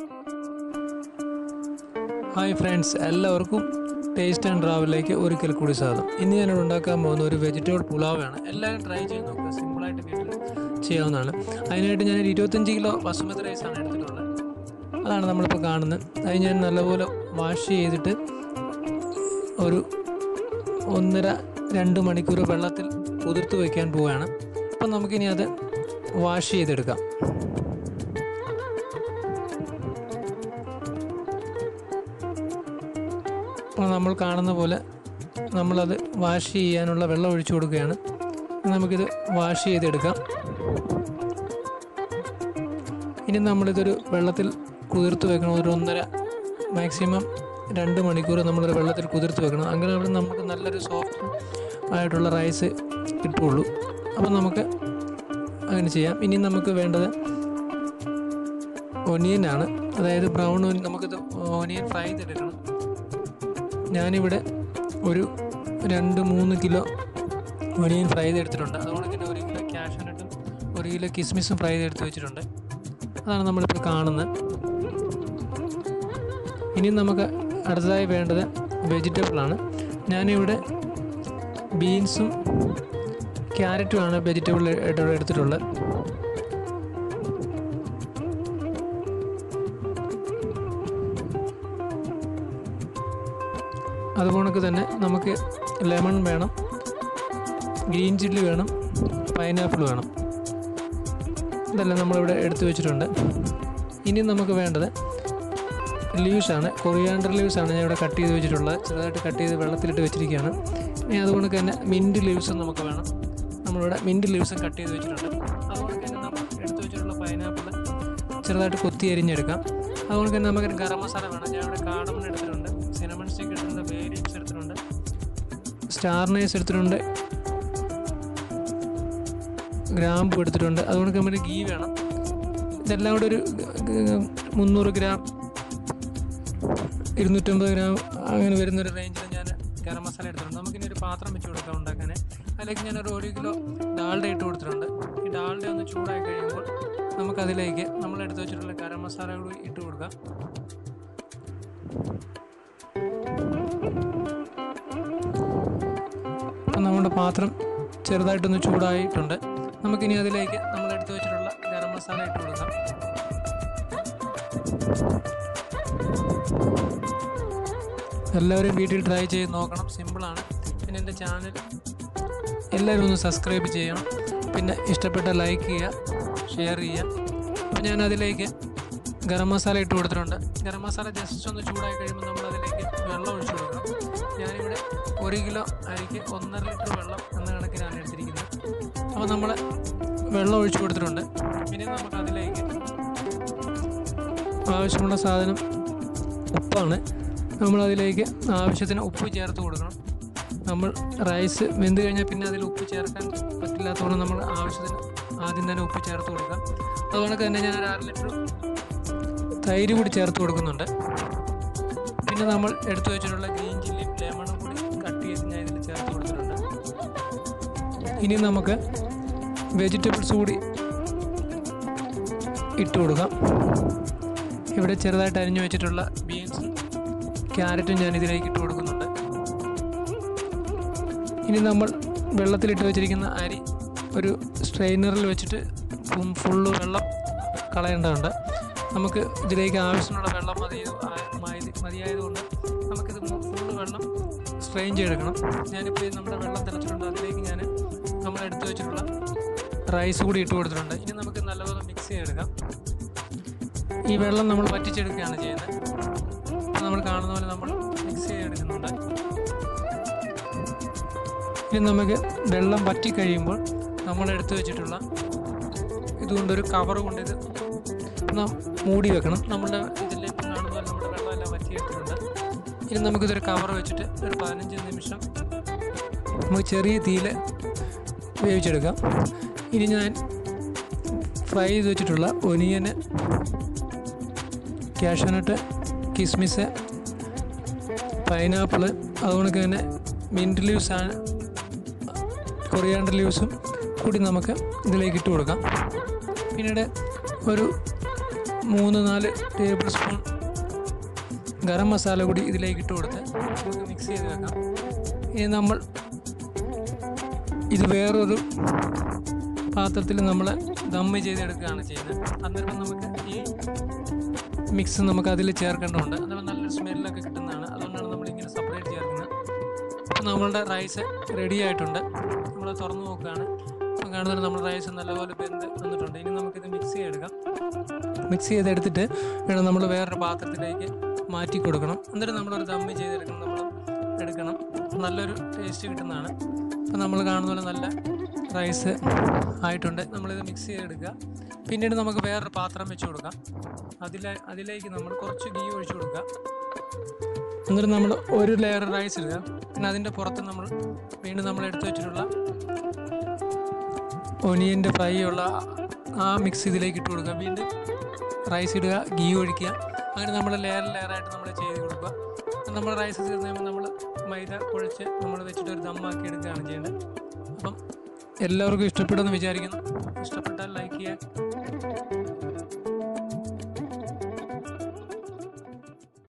hi friends എല്ലാവർക്കും taste and ട്രാവലിലേക്ക് ഒരിക്കൽ കൂടി സ്വാഗതം ഇന്ന് ഞാനിവിടെ ഉണ്ടാക്കാൻ പോകുന്ന ഒരു വെജിറ്റബിൾ പുലാവാണ് എല്ലാവരും ട്രൈ ചെയ്ത് നോക്കുക സിമ്പിളായിട്ട് വീട്ടിൽ ചെയ്യാവുന്നതാണ് അതിനായിട്ട് ഞാൻ ഇരുപത്തഞ്ച് കിലോ ബസുമതി റൈസാണ് എടുത്തിട്ടുള്ളത് അതാണ് നമ്മളിപ്പോൾ കാണുന്നത് അത് ഞാൻ നല്ലപോലെ വാഷ് ചെയ്തിട്ട് ഒരു ഒന്നര രണ്ട് മണിക്കൂർ വെള്ളത്തിൽ കുതിർത്ത് വയ്ക്കാൻ പോവുകയാണ് അപ്പം നമുക്കിനി അത് വാഷ് ചെയ്തെടുക്കാം അപ്പോൾ നമ്മൾ കാണുന്ന പോലെ നമ്മളത് വാഷ് ചെയ്യാനുള്ള വെള്ളം ഒഴിച്ചു കൊടുക്കുകയാണ് നമുക്കിത് വാഷ് ചെയ്തെടുക്കാം ഇനി നമ്മളിതൊരു വെള്ളത്തിൽ കുതിർത്ത് വെക്കണം ഒരു ഒന്നര മാക്സിമം രണ്ട് മണിക്കൂർ നമ്മളൊരു വെള്ളത്തിൽ കുതിർത്ത് വെക്കണം അങ്ങനെ അവിടെ നമുക്ക് നല്ലൊരു സോഫ്റ്റ് ആയിട്ടുള്ള റൈസ് കിട്ടുള്ളൂ അപ്പോൾ നമുക്ക് അങ്ങനെ ചെയ്യാം ഇനി നമുക്ക് വേണ്ടത് ഒനിയനാണ് അതായത് ബ്രൗൺ ഓനിയൻ നമുക്കിത് ഓനിയൻ ഫ്രൈ ചെയ്തെടുക്കണം ഞാനിവിടെ ഒരു രണ്ട് മൂന്ന് കിലോ ഒനിയൻ ഫ്രൈ ചെയ്തെടുത്തിട്ടുണ്ട് അതുകൊണ്ട് തന്നെ ഒരു കിലോ ക്യാഷ്നട്ടും ഒരു കിലോ കിസ്മിസും ഫ്രൈ ചെയ്തെടുത്ത് വെച്ചിട്ടുണ്ട് അതാണ് നമ്മളിപ്പോൾ കാണുന്നത് ഇനി നമുക്ക് അടുത്തതായി വേണ്ടത് വെജിറ്റബിളാണ് ഞാനിവിടെ ബീൻസും ക്യാരറ്റുമാണ് വെജിറ്റബിൾ ആയിട്ട് എടുത്തിട്ടുള്ളത് അതുപോണക്ക് തന്നെ നമുക്ക് ലെമൺ വേണം ഗ്രീൻ ചില്ലി വേണം പൈനാപ്പിൾ വേണം ഇതെല്ലാം നമ്മളിവിടെ എടുത്തു വെച്ചിട്ടുണ്ട് ഇനി നമുക്ക് വേണ്ടത് ലീവ്സാണ് കൊറിയാണ്ടർ ലീവ്സാണ് ഞാൻ ഇവിടെ കട്ട് ചെയ്ത് വെച്ചിട്ടുള്ളത് ചെറുതായിട്ട് കട്ട് ചെയ്ത് വെള്ളത്തിലിട്ട് വെച്ചിരിക്കുകയാണ് ഇനി അതുകൊണ്ട് തന്നെ മിൻറ്റ് ലീവ്സും നമുക്ക് വേണം നമ്മളിവിടെ മിൻറ്റ് ലീവ്സും കട്ട് ചെയ്ത് വെച്ചിട്ടുണ്ട് അതുകൊണ്ട് തന്നെ നമ്മൾ എടുത്തു വെച്ചിട്ടുള്ള പൈനാപ്പിൾ ചെറുതായിട്ട് കൊത്തി അരിഞ്ഞെടുക്കാം അതുകൊണ്ട് തന്നെ നമുക്ക് ഗരം മസാല വേണം ഞാൻ ഇവിടെ കാടമൺ എടുത്തിട്ടുണ്ട് സിനമൺ സ്റ്റിക്ക് എടുത്തിട്ടുണ്ട് ബേ ലീവ്സ് എടുത്തിട്ടുണ്ട് സ്റ്റാർ നൈസ് എടുത്തിട്ടുണ്ട് ഗ്രാമ്പു എടുത്തിട്ടുണ്ട് അതുകൊണ്ട് നമുക്ക് ഗീ വേണം ഇതെല്ലാം കൂടെ ഒരു മുന്നൂറ് ഗ്രാം ഇരുന്നൂറ്റമ്പത് ഗ്രാം അങ്ങനെ വരുന്നൊരു റേഞ്ചിൽ ഞാൻ ഗരം മസാല എടുത്തിട്ടുണ്ട് നമുക്കിനി ഒരു പാത്രം വെച്ച് കൊടുക്കാം ഉണ്ടാക്കാൻ അതിലേക്ക് ഞാനൊരു ഒരു കിലോ ഡാൾഡ ഇട്ട് കൊടുത്തിട്ടുണ്ട് ഈ ഡാൾഡ ഒന്ന് ചൂടായി കഴിയുമ്പോൾ നമുക്കതിലേക്ക് നമ്മൾ എടുത്ത് വെച്ചിട്ടുള്ള ഗരം മസാല കൂടി ഇട്ട് കൊടുക്കാം അപ്പം നമ്മുടെ പാത്രം ചെറുതായിട്ടൊന്ന് ചൂടായിട്ടുണ്ട് നമുക്കിനി അതിലേക്ക് നമ്മൾ എടുത്തു വെച്ചിട്ടുള്ള ഗരം മസാല ഇട്ട് കൊടുക്കാം എല്ലാവരും വീട്ടിൽ ട്രൈ ചെയ്ത് നോക്കണം സിമ്പിളാണ് പിന്നെ എൻ്റെ ചാനൽ എല്ലാവരും ഒന്ന് സബ്സ്ക്രൈബ് ചെയ്യണം പിന്നെ ഇഷ്ടപ്പെട്ട ലൈക്ക് ചെയ്യുക ഷെയർ ചെയ്യുക അപ്പോൾ ഞാൻ അതിലേക്ക് ഗരം മസാല ഇട്ട് കൊടുത്തിട്ടുണ്ട് ഗരം മസാല ജസ്റ്റ് ഒന്ന് ചൂടായി കഴിയുമ്പോൾ നമ്മൾ അതിലേക്ക് വെള്ളം ഒഴിച്ചു കൊടുക്കണം ഞാനിവിടെ ഒരു കിലോ അരിക്ക് ഒന്നര ലിറ്റർ വെള്ളം എന്ന കണക്കിനാണ് എടുത്തിരിക്കുന്നത് അപ്പോൾ നമ്മൾ വെള്ളം ഒഴിച്ചു കൊടുത്തിട്ടുണ്ട് പിന്നെ നമുക്ക് അതിലേക്ക് ആവശ്യമുള്ള സാധനം ഉപ്പാണ് നമ്മളതിലേക്ക് ആവശ്യത്തിന് ഉപ്പ് ചേർത്ത് കൊടുക്കണം നമ്മൾ റൈസ് വെന്ത് കഴിഞ്ഞാൽ പിന്നെ അതിൽ ഉപ്പ് ചേർക്കാൻ പറ്റില്ലാത്തതുകൊണ്ട് നമ്മൾ ആവശ്യത്തിന് ആദ്യം തന്നെ ഉപ്പ് ചേർത്ത് കൊടുക്കാം അതുകൊണ്ട് തന്നെ ഞാൻ ഒരു അര ലിറ്റർ തൈര് കൂടി ചേർത്ത് കൊടുക്കുന്നുണ്ട് പിന്നെ നമ്മൾ എടുത്തു വെച്ചിട്ടുള്ള ഗ്രീൻ ചില്ലിയും ലെമണും കൂടി കട്ട് ചെയ്ത് ഞാൻ ഇതിൽ ചേർത്ത് കൊടുത്തിട്ടുണ്ട് ഇനി നമുക്ക് വെജിറ്റബിൾസ് കൂടി ഇട്ട് കൊടുക്കാം ഇവിടെ ചെറുതായിട്ട് അരിഞ്ഞു വെച്ചിട്ടുള്ള ബീൻസും ക്യാരറ്റും ഞാൻ ഇതിലേക്ക് ഇട്ട് കൊടുക്കുന്നുണ്ട് ഇനി നമ്മൾ വെള്ളത്തിലിട്ട് വെച്ചിരിക്കുന്ന അരി ഒരു സ്ട്രെയിനറിൽ വെച്ചിട്ട് ഫുള്ള് വെള്ളം കളയേണ്ടതുണ്ട് നമുക്ക് ഇതിലേക്ക് ആവശ്യമുള്ള വെള്ളം മതി മതിയായതുകൊണ്ട് നമുക്കിത് ഫുള്ള് വെള്ളം സ്ട്രെയിൻ ചെയ്തെടുക്കണം ഞാനിപ്പോൾ നമ്മുടെ വെള്ളം തിളച്ചിട്ടുണ്ട് അതിലേക്ക് ഞാൻ നമ്മൾ എടുത്തു വെച്ചിട്ടുള്ള റൈസ് കൂടി ഇട്ട് കൊടുത്തിട്ടുണ്ട് ഇനി നമുക്ക് നല്ലപോലെ മിക്സ് ചെയ്തെടുക്കാം ഈ വെള്ളം നമ്മൾ വറ്റിച്ചെടുക്കുകയാണ് ചെയ്യുന്നത് നമ്മൾ കാണുന്ന പോലെ നമ്മൾ മിക്സ് ചെയ്തെടുക്കുന്നുണ്ട് ഇനി നമുക്ക് വെള്ളം വറ്റി കഴിയുമ്പോൾ നമ്മൾ എടുത്തു വെച്ചിട്ടുള്ള ഇതുകൊണ്ടൊരു കവർ കൊണ്ട് ഇത് മൂടി വെക്കണം നമ്മുടെ ഇതിൽ കാണുന്ന പോലെ നമ്മുടെ വെള്ളമെല്ലാം വറ്റിയിട്ടുണ്ട് ഇനി നമുക്കിതൊരു കവർ വെച്ചിട്ട് ഒരു പതിനഞ്ച് നിമിഷം നമുക്ക് ചെറിയ തീയിൽ വേവിച്ചെടുക്കാം ഇനി ഞാൻ ഫ്രൈ ചെയ്ത് വെച്ചിട്ടുള്ള ഒനിയന് ക്യാഷ്നട്ട് കിസ്മിസ് പൈനാപ്പിൾ അതുകൊണ്ട് തന്നെ മിൻറ്റ് ലീവ്സ് കൊറിയാണ്ടർ ലീവ്സും കൂടി നമുക്ക് ഇതിലേക്ക് ഇട്ട് കൊടുക്കാം പിന്നീട് ഒരു മൂന്ന് നാല് ടേബിൾ സ്പൂൺ ഗരം മസാല കൂടി ഇതിലേക്ക് ഇട്ട് കൊടുത്ത് നമുക്ക് മിക്സ് ചെയ്ത് വെക്കാം ഇനി നമ്മൾ ഇത് വേറൊരു പാത്രത്തിൽ നമ്മൾ ദമ്മ് ചെയ്തെടുക്കുകയാണ് ചെയ്യുന്നത് അന്നേരം നമുക്ക് ഈ മിക്സ് നമുക്ക് അതിൽ ചേർക്കേണ്ടതുണ്ട് അന്നേരം നല്ലൊരു സ്മെല്ലൊക്കെ കിട്ടുന്നതാണ് അതുകൊണ്ടാണ് നമ്മളിങ്ങനെ സെപ്പറേറ്റ് ചേർക്കുന്നത് അപ്പോൾ നമ്മളുടെ റൈസ് റെഡി ആയിട്ടുണ്ട് നമ്മൾ തുറന്ന് നോക്കുകയാണ് അപ്പോൾ കാണുന്നത് നമ്മുടെ റൈസ് നല്ലപോലെ വെന്ത് വന്നിട്ടുണ്ട് ഇനി നമുക്കിത് മിക്സ് ചെയ്തെടുക്കാം മിക്സ് ചെയ്തെടുത്തിട്ട് വേണം നമ്മൾ വേറൊരു പാത്രത്തിലേക്ക് മാറ്റി കൊടുക്കണം എന്നിട്ട് നമ്മളൊരു ദമ്മ് ചെയ്തെടുക്കണം നമ്മൾ എടുക്കണം നല്ലൊരു ടേസ്റ്റ് കിട്ടുന്നതാണ് അപ്പോൾ നമ്മൾ കാണുന്ന പോലെ നല്ല റൈസ് ആയിട്ടുണ്ട് നമ്മളിത് മിക്സ് ചെയ്തെടുക്കുക പിന്നീട് നമുക്ക് വേറൊരു പാത്രം വെച്ച് കൊടുക്കാം അതിലെ അതിലേക്ക് നമ്മൾ കുറച്ച് ഗീ ഒഴിച്ചു കൊടുക്കുക എന്നിട്ട് നമ്മൾ ഒരു ലെയർ റൈസ് ഇടുക പിന്നെ അതിൻ്റെ പുറത്ത് നമ്മൾ വീണ്ടും നമ്മൾ എടുത്തു വെച്ചിട്ടുള്ള ഒനിയൻ്റെ ഫ്രൈ ഉള്ള ആ മിക്സ് ഇതിലേക്ക് ഇട്ട് കൊടുക്കുക വീണ്ടും റൈസ് ഇടുക ഗീ ഒഴിക്കുക അങ്ങനെ നമ്മൾ ലെയർ ലെയറായിട്ട് നമ്മൾ ചെയ്ത് കൊടുക്കുക അപ്പം നമ്മൾ റൈസ് തീർന്ന് കഴിയുമ്പോൾ നമ്മൾ മൈദ കുഴച്ച് നമ്മൾ വെച്ചിട്ട് ഒരു ദമ്മാക്കി എടുക്കുകയാണ് ചെയ്യേണ്ടത് അപ്പം എല്ലാവർക്കും ഇഷ്ടപ്പെടുമെന്ന് വിചാരിക്കുന്നു ഇഷ്ടപ്പെട്ടാൽ ലൈക്ക് ചെയ്യുക